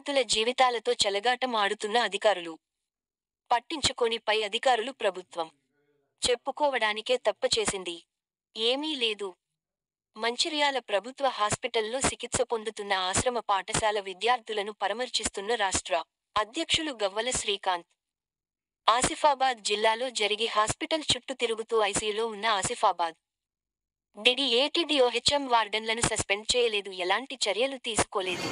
విద్యార్థుల జీవితాలతో చెలగాటం ఆడుతున్న అధికారులు పట్టించుకోని పై అధికారులు ప్రభుత్వం చెప్పుకోవడానికే తప్ప చేసింది ఏమీ లేదు మంచిర్యాల ప్రభుత్వ హాస్పిటల్లో చికిత్స పొందుతున్న ఆశ్రమ పాఠశాల విద్యార్థులను పరామర్శిస్తున్న రాష్ట్ర అధ్యక్షులు గవ్వల శ్రీకాంత్ ఆసిఫాబాద్ జిల్లాలో జరిగి హాస్పిటల్ చుట్టూ తిరుగుతూ ఐసీయూలో ఉన్న ఆసిఫాబాద్ డిడి ఏటీడీఓ హెచ్ఎం వార్డెన్లను సస్పెండ్ చేయలేదు ఎలాంటి చర్యలు తీసుకోలేదు